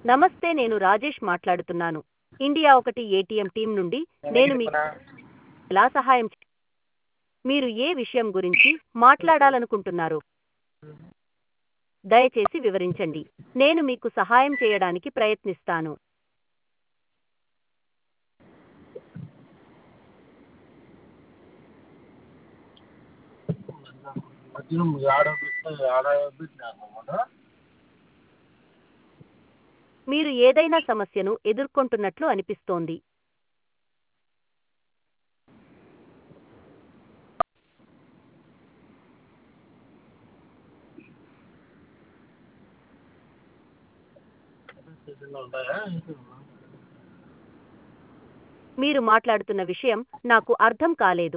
నమస్తే నేను రాజేష్ మాట్లాడుతున్నాను ఇండియా ఒకటి ఏటీఎం టీం నుండి నేను మీకు ఎలా సహాయం చే- మీరు ఏ విషయం గురించి మాట్లాడాలనుకుంటున్నారు దయచేసి వివరించండి నేను మీకు సహాయం చేయడానికి ప్రయత్నిస్తాను మధ్యలో ఆడ పెట్టిన ఆడ పెట్టినా మీరు ఏదైనా సమస్యను ఎదుర్కొంటున్నట్లు అనిపిస్తోంది ఉంటాయా మీరు మాట్లాడుతున్న విషయం నాకు అర్థం కాలేదు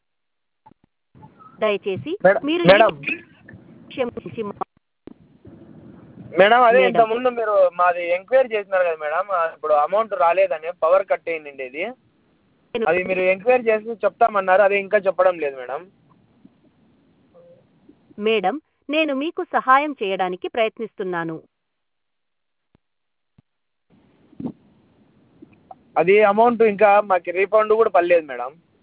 దయచేసి మేడం మీరు ఏ మేడం విషయం గురించి మా- మేడం అదే మేడం. ఇంతకుముందు మీరు మాది ఎంక్వైరీ చేసినారు కదా మేడం ఆ, ఇప్పుడు అమౌంట్ రాలేదని పవర్ కట్ అయిందండి ఇది అది మీరు ఎంక్వైరీ చేసి చెప్తామన్నారు అది ఇంకా చెప్పడం లేదు మేడం మేడం నేను మీకు సహాయం చేయడానికి ప్రయత్నిస్తున్నాను అది అమౌంట్ ఇంకా మాకు రీఫండ్ కూడా పడలేదు మేడం